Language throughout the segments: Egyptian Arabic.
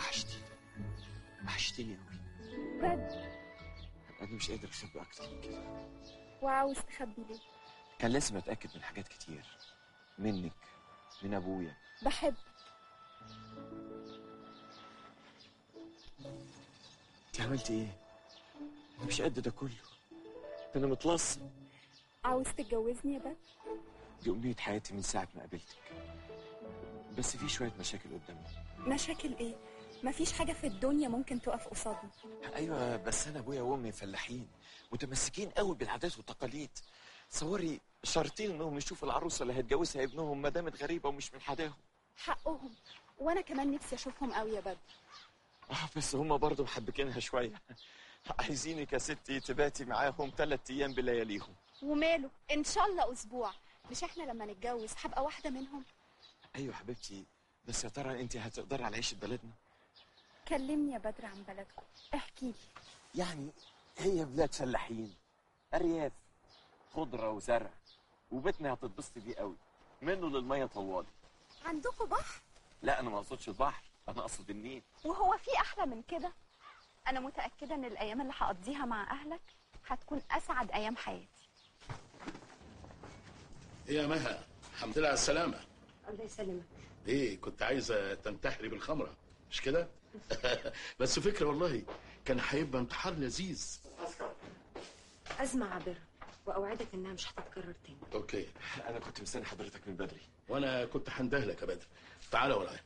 وحشتي وحشتيني قوي بجد انا مش قادر اخبي اكتر من كده وعاوز تخبي ليه كان لازم اتاكد من حاجات كتير منك من ابويا بحب انت عملتي ايه انا مش قد ده كله انا متلصم عاوز تتجوزني يا بدر دي امنيه حياتي من ساعه ما قابلتك بس في شويه مشاكل قدامي مشاكل ايه مفيش حاجة في الدنيا ممكن تقف قصادنا ايوه بس انا ابويا وامي فلاحين متمسكين قوي بالعادات والتقاليد تصوري شرطين انهم يشوفوا العروسه اللي هيتجوزها ابنهم ما دامت غريبه ومش من حداهم حقهم وانا كمان نفسي اشوفهم قوي يا بدر اه بس هما برضه محبكينها شويه عايزينك يا ستي تباتي معاهم ثلاث ايام بلياليهم وماله ان شاء الله اسبوع مش احنا لما نتجوز هبقى واحدة منهم ايوه حبيبتي بس يا ترى انت هتقدري على عيشه بلدنا كلمني يا بدر عن بلدكم احكي لي يعني هي بلاد فلاحين ارياف خضره وزرع وبيتنا هتتبسطي بيه قوي منه للميه طوالي عندكم بحر لا انا ما اقصدش البحر انا اقصد النيل وهو في احلى من كده انا متاكده ان الايام اللي هقضيها مع اهلك هتكون اسعد ايام حياتي ايه يا مها الحمد لله على السلامة الله يسلمك ايه كنت عايزة تنتحري بالخمرة مش كده؟ بس فكرة والله كان هيبقى انتحار لذيذ أزمة عابرة وأوعدك إنها مش هتتكرر تاني اوكي انا كنت مستني حضرتك من بدري وانا كنت هندهلك يا بدر تعالى ورايا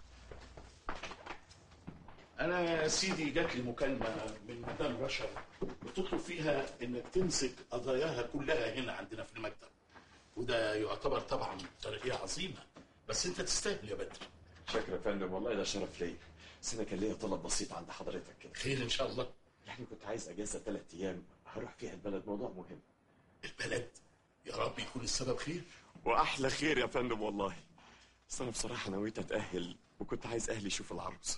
انا يا سيدي جات لي مكالمة من مدام رشا بتطلب فيها انك تمسك قضاياها كلها هنا عندنا في المكتب وده يعتبر طبعا ترقية عظيمة بس انت تستاهل يا بدر شكرا يا فندم والله ده شرف ليا بس انا كان ليا طلب بسيط عند حضرتك كده خير ان شاء الله يعني كنت عايز اجازه ثلاث ايام هروح فيها البلد موضوع مهم البلد يا رب يكون السبب خير واحلى خير يا فندم والله بس انا بصراحه نويت اتاهل وكنت عايز اهلي يشوفوا العروسه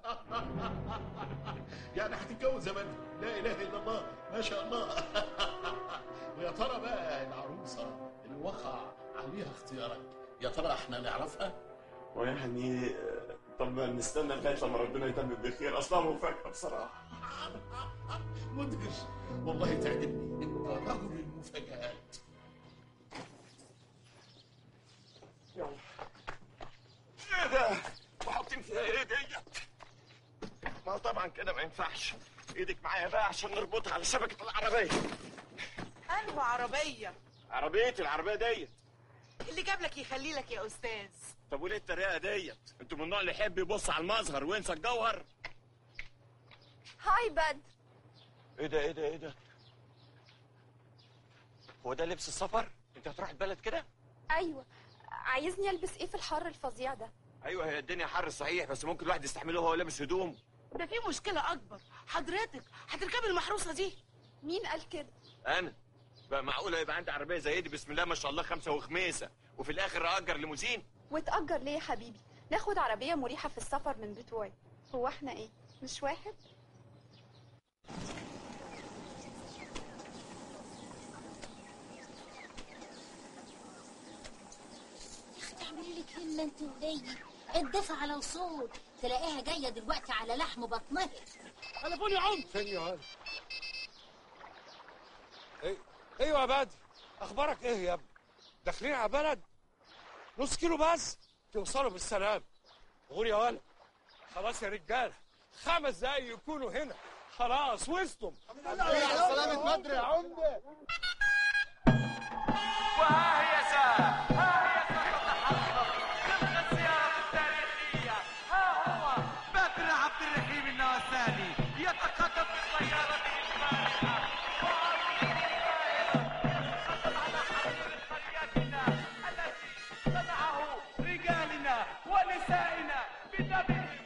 يعني هتتجوز يا بدر لا اله الا الله ما شاء الله ويا ترى بقى العروسه اللي وقع عليها اختيارك يا ترى احنا نعرفها ويعني آه، طب ما نستنى لغايه لما ربنا يتمم بخير اصلا مفاجاه بصراحه مدهش والله تعجبني انت رجل المفاجآت ايه ده وحاطين فيها ايه ديت ما طبعا كده ما ينفعش ايدك معايا بقى عشان نربطها على شبكه العربيه انه عربيه عربيتي العربيه ديت اللي جاب لك يخلي لك يا استاذ طب وليه التريقه ديت انتوا من النوع اللي يحب يبص على المظهر وينسى الجوهر هاي بدر ايه ده ايه ده ايه ده هو ده لبس السفر انت هتروح البلد كده ايوه عايزني البس ايه في الحر الفظيع ده ايوه هي الدنيا حر صحيح بس ممكن الواحد يستحمله وهو لابس هدوم ده في مشكله اكبر حضرتك هتركبي المحروسه دي مين قال كده انا بقى معقوله يبقى عندي عربيه زي دي بسم الله ما شاء الله خمسه وخميسه وفي الاخر اجر ليموزين وتأجر ليه يا حبيبي ناخد عربية مريحة في السفر من بتوعي هو احنا ايه مش واحد تعملي لك همه انت وليا الدفع على وصول تلاقيها جايه دلوقتي على لحم بطنها تليفون يا عم فين يا ولد ايه ايوه يا بدر اخبارك ايه يا ابني داخلين على بلد نص كيلو بس توصلوا بالسلام غور يا ولد خلاص يا رجاله خمس دقايق يكونوا هنا خلاص وصلوا سلامة بدر يا عمده وها هي ساعة ها هي ساعة تحقق ضمن الزيارة التاريخية ها هو بدر عبد الرحيم النواساني يتقدم بسيارته الفارهة حصل على حرير قريتنا التي صنعه رجالنا ونسائنا بدمهم